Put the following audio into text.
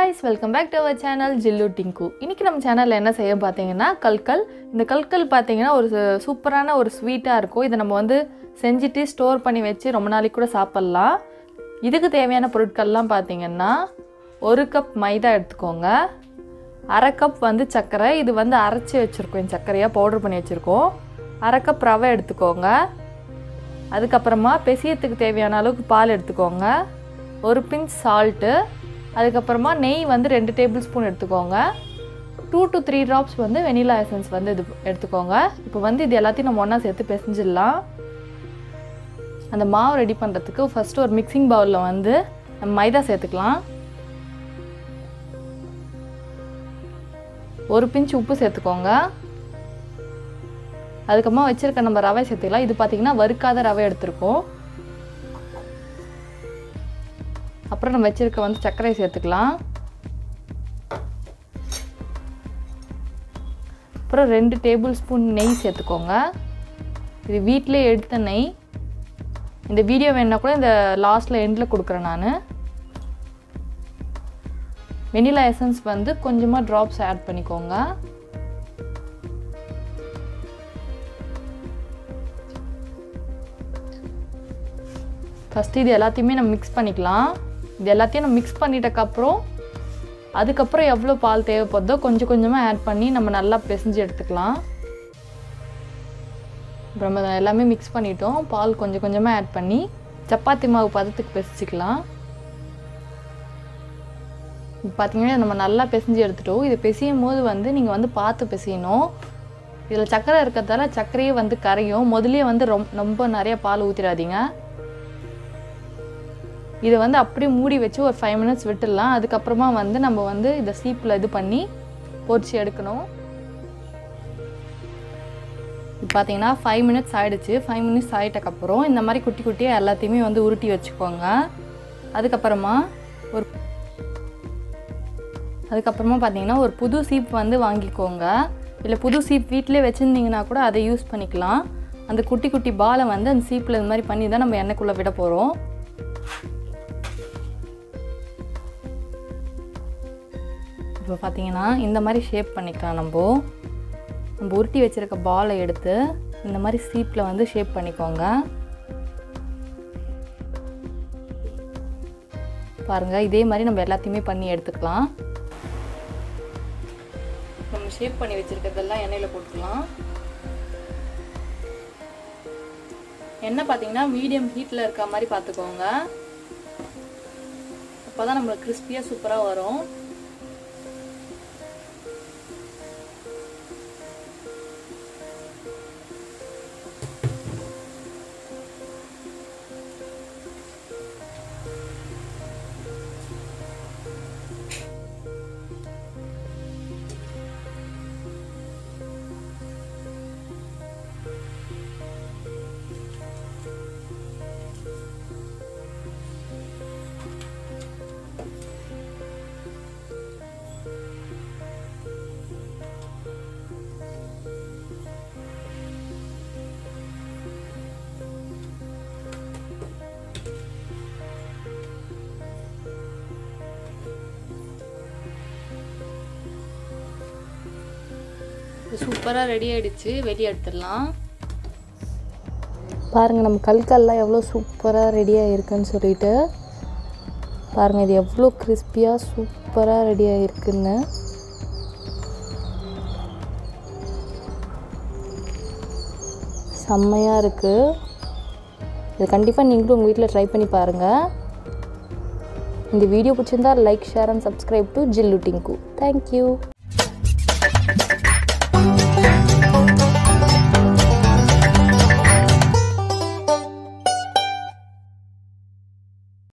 guys welcome back to our channel Jillu Dinku இன்றைக்கி நம்ம சேனலில் என்ன செய்ய பார்த்தீங்கன்னா கல்கல் இந்த கல்கல் பார்த்தீங்கன்னா ஒரு சு- சூப்பரான ஒரு ஸ்வீட்டாக இருக்கும் இதை நம்ம வந்து செஞ்சுட்டு ஸ்டோர் பண்ணி வச்சு ரொம்ப நாளைக்கு கூட சாப்பிட்லாம் இதுக்கு தேவையான பொருட்கள்லாம் பார்த்தீங்கன்னா ஒரு கப் மைதா எடுத்துக்கோங்க அரை கப் வந்து சர்க்கரை இது வந்து அரைச்சி வச்சுருக்கோம் இந்த சர்க்கரையாக பவுடர் பண்ணி வச்சுருக்கோம் அரை கப் ரவை எடுத்துக்கோங்க அதுக்கப்புறமா பெசியத்துக்கு தேவையான அளவுக்கு பால் எடுத்துக்கோங்க ஒரு பிஞ்ச் சால்ட்டு அதுக்கப்புறமா நெய் வந்து ரெண்டு டேபிள் ஸ்பூன் எடுத்துக்கோங்க டூ டு த்ரீ ட்ராப்ஸ் வந்து வெனிலா எசன்ஸ் வந்து இது எடுத்துக்கோங்க இப்போ வந்து இது எல்லாத்தையும் நம்ம ஒன்றா சேர்த்து பிசைஞ்சிடலாம் அந்த மாவு ரெடி பண்ணுறதுக்கு ஃபஸ்ட்டு ஒரு மிக்சிங் பவுலில் வந்து நம்ம மைதா சேர்த்துக்கலாம் ஒரு பிஞ்ச் உப்பு சேர்த்துக்கோங்க அதுக்கப்புறமா வச்சிருக்க நம்ம ரவை சேர்த்துக்கலாம் இது பார்த்தீங்கன்னா வறுக்காத ரவை எடுத்திருக்கோம் அப்புறம் நம்ம வச்சிருக்க வந்து சர்க்கரை சேர்த்துக்கலாம் அப்புறம் ரெண்டு டேபிள் ஸ்பூன் நெய் சேர்த்துக்கோங்க இது வீட்டிலே எடுத்த நெய் இந்த வீடியோ வேணா கூட இந்த லாஸ்ட்டில் எண்டில் கொடுக்குறேன் நான் வெனிலா எசன்ஸ் வந்து கொஞ்சமாக ட்ராப்ஸ் ஆட் பண்ணிக்கோங்க ஃபஸ்ட்டு இது எல்லாத்தையுமே நம்ம மிக்ஸ் பண்ணிக்கலாம் இது எல்லாத்தையும் நம்ம மிக்ஸ் பண்ணிட்டக்கப்புறம் அதுக்கப்புறம் எவ்வளோ பால் தேவைப்படுதோ கொஞ்சம் கொஞ்சமாக ஆட் பண்ணி நம்ம நல்லா பிசைஞ்சு எடுத்துக்கலாம் அப்புறம் நம்ம எல்லாமே மிக்ஸ் பண்ணிட்டோம் பால் கொஞ்சம் கொஞ்சமாக ஆட் பண்ணி சப்பாத்தி மாவு பதத்துக்கு பிசைச்சிக்கலாம் இப்போ பார்த்தீங்கன்னா நம்ம நல்லா பிசைஞ்சு எடுத்துட்டோம் இது பிசையும் போது வந்து நீங்கள் வந்து பார்த்து பிசையணும் இதில் சர்க்கரை இருக்கிறதால சர்க்கரையே வந்து கரையும் முதல்லயே வந்து ரொம்ப ரொம்ப நிறைய பால் ஊற்றிடாதீங்க இதை வந்து அப்படியே மூடி வச்சு ஒரு ஃபைவ் மினிட்ஸ் விட்டுடலாம் அதுக்கப்புறமா வந்து நம்ம வந்து இதை சீப்பில் இது பண்ணி பொரிச்சு எடுக்கணும் இப்போ பார்த்தீங்கன்னா ஃபைவ் மினிட்ஸ் ஆயிடுச்சு ஃபைவ் மினிட்ஸ் ஆகிட்டக்கப்புறம் இந்த மாதிரி குட்டி குட்டியாக எல்லாத்தையுமே வந்து உருட்டி வச்சுக்கோங்க அதுக்கப்புறமா ஒரு அதுக்கப்புறமா பார்த்தீங்கன்னா ஒரு புது சீப் வந்து வாங்கிக்கோங்க இல்லை புது சீப் வீட்டிலே வச்சுருந்தீங்கன்னா கூட அதை யூஸ் பண்ணிக்கலாம் அந்த குட்டி குட்டி பாலை வந்து அந்த சீப்பில் இது மாதிரி பண்ணி தான் நம்ம எண்ணெய்க்குள்ளே விட போகிறோம் இப்போ பார்த்தீங்கன்னா இந்த மாதிரி ஷேப் பண்ணிக்கலாம் நம்ம நம்ம உருட்டி வச்சிருக்க பாலை எடுத்து இந்த மாதிரி சீப்பில் வந்து ஷேப் பண்ணிக்கோங்க பாருங்கள் இதே மாதிரி நம்ம எல்லாத்தையுமே பண்ணி எடுத்துக்கலாம் நம்ம ஷேப் பண்ணி வச்சிருக்கிறதெல்லாம் எண்ணெயில் போட்டுக்கலாம் எண்ணெய் பார்த்தீங்கன்னா மீடியம் ஹீட்டில் இருக்க மாதிரி பார்த்துக்கோங்க அப்போ தான் நம்மளுக்கு கிறிஸ்பியாக சூப்பராக வரும் சூப்பராக ரெடி ஆயிடுச்சு வெளியே எடுத்துடலாம் பாருங்கள் நம்ம கல்கல்லாம் எவ்வளோ சூப்பராக ரெடியாக இருக்குன்னு சொல்லிட்டு பாருங்கள் இது எவ்வளோ கிறிஸ்பியாக சூப்பராக ரெடியாக இருக்குன்னு செம்மையாக இருக்குது இது கண்டிப்பாக நீங்களும் உங்கள் வீட்டில் ட்ரை பண்ணி பாருங்கள் இந்த வீடியோ பிடிச்சிருந்தா like share and subscribe to Jillu Dinku thank you